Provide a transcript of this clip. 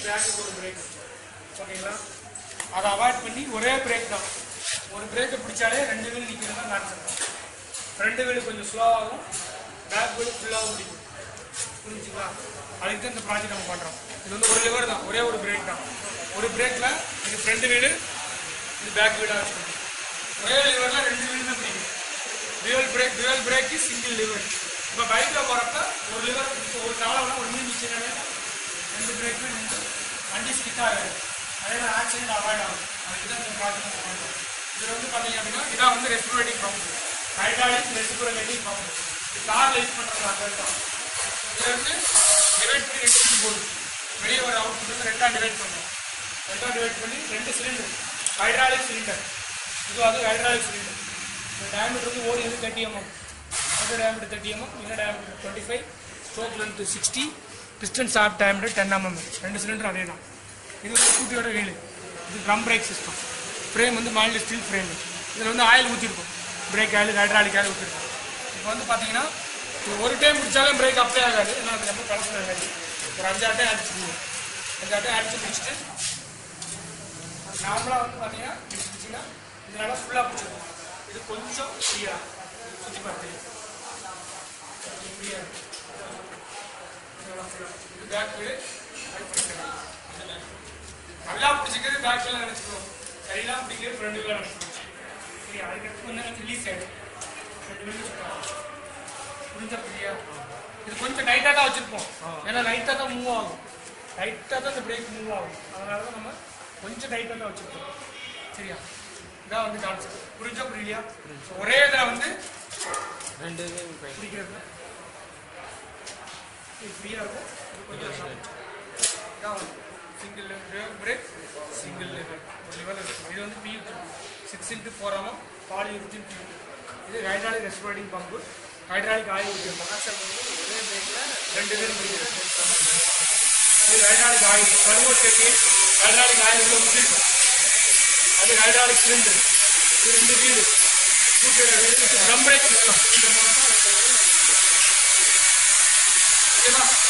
ட்ராக்குக்கு ஒரு பிரேக் ஓகேங்களா அதை அவாய்ட் பண்ணி ஒரே பிரேக் தான் ஒரு பிரேக்கை பிடிச்சாலே ரெண்டு வீல் நிற்கிறது தான் கான்செப்ட் ஃப்ரண்ட் வீல் கொஞ்சம் ஸ்லோவாகும் பேக் வீல் ஃபுல்லாகவும் பிடிக்கும் புரிஞ்சுங்களா அதுக்கு தான் இந்த ப்ராஜெக்ட் நம்ம பண்ணுறோம் இது வந்து ஒரு லிவர் தான் ஒரே ஒரு பிரேக் தான் ஒரு பிரேக்கில் இது ஃப்ரண்ட் வீடு இது பேக் வீடாக வச்சுக்கணும் ஒரே லிவரில் ரெண்டு வீடு தான் பிடிக்கும் dual brake dual brake single lever இப்போ பைக்கில் போகிறப்ப ஒரு லிவர் ஒரு காலம் ஒரு மீன் மிச்சினாலே ரெண்டு பிரேக்குமே நின்று வண்டி ஸ்கிட் ஆகாது அதே மாதிரி ஆக்சிடென்ட் அவாய்ட் ஆகும் அதுக்கு தான் இந்த ப்ராஜெக்ட் நம்ம பண்ணுறோம் இதில் வந்து பார்த்தீங்க அப்படின்னா இதான் வந்து respirating pump hydraulic respirating pump காரில் யூஸ் பண்ணுறது அது தான் இதில் வந்து டிவைட் பண்ணி ரெண்டு போடுது வெளியே ஒரு அவுட் வந்து ரெண்டாக டிவைட் பண்ணுறோம் ரெண்டாக டிவைட் பண்ணி ரெண்டு சிலிண்டர் ஹைட்ராலிக் சிலிண்டர் இது அது ஹைட்ராலிக் சிலிண்டர் இந்த டயமீட்டர் வந்து ஓடி வந்து தேர்ட்டி எம்எம் இந்த டயமீட்டர் தேர்ட்டி எம்எம் இந்த diameter twenty five stroke length sixty piston sharp diameter ten MM ரெண்டு சிலிண்டர் அதே தான் இது வந்து ஸ்கூட்டியோட வீல் இது ட்ரம் பிரேக் சிஸ்டம் ஃப்ரேம் வந்து மைல்டு ஸ்டீல் ஃப்ரேம் இதில் வந்து ஆயில் ஊற்றிருக்கும் பிரேக் ஆயில் ஹைட்ராலிக் ஆயில் ஊற்றிருக்கும் இப்போ வந்து பார்த்தீங்கன்னா இது ஒரு டைம் பிடிச்சாலும் பிரேக் அப்ளை ஆகாது ஏன்னா அது ரொம்ப பழசு ஆகாது ஒரு அஞ்சாறு டைம் அடிச்சுக்குவோம் அஞ்சாறு டைம் அடிச்சு முடிச்சுட்டு நார்மலாக வந்து பார்த்தீங்கன்னா இப்படி பிடிச்சிங்கன்னா இதனால ஃபுல்லாக பிடிச்சிருக்கும் இது கொஞ்சம் ஃப்ரீயாக சுற்றி பார்த்து ஃப்ரீயாக இது பேக் வீடு நல்லா பிடிச்சிக்கிறது பேக் வீல நினச்சிக்கணும் கையெல்லாம் பிடிக்கிறது ஃப்ரெண்டு வீல நினச்சிக்கணும் சரி அதுக்கடுத்து கொஞ்சம் ரிலீஸ் ஆகிடும் ரெண்டு வீலும் புரிஞ்ச புரியா இது கொஞ்சம் டைட்டாக தான் வச்சுருப்போம் ஏன்னா லைட்டாக தான் மூவ் ஆகும் லைட்டாக தான் இந்த பிரேக் மூவ் ஆகும் அதனால தான் நம்ம கொஞ்சம் டைட்டாக தான் வச்சுருப்போம் சரியா இதான் வந்து கான்செப்ட் புரிஞ்சா புரியலையா ஒரே இதில் வந்து ரெண்டு பிடிக்கிறது இது ஃப்ரீயாக இருக்கும் இது கொஞ்சம் soft. இதான் வந்து சிங்கிள் பிரேக் சிங்கிள் லெவல் ஒரு லெவல் இருக்கும் இது வந்து பியூ சிக்ஸ் இன்ட்டு ஃபோர் ஆகும் பாலி யூரிஜின் பியூ இது hydraulic respirating pump hydraulic oil ஊற்றிருக்கோம் ஒரே பிரேக்கில் ரெண்டு பேரும் பிடிக்கிறது இது ஹைட்ராலிக் ஆயில் கரும்பு கட்டி ஹைட்ராலிக் ஆயில் உள்ள ஊற்றிருக்கோம் அது ஹைட்ராலிக் சிலிண்டர் இது ரெண்டு வீடு ட்ரம் பிரேக் சிஸ்டம் ஓகேவா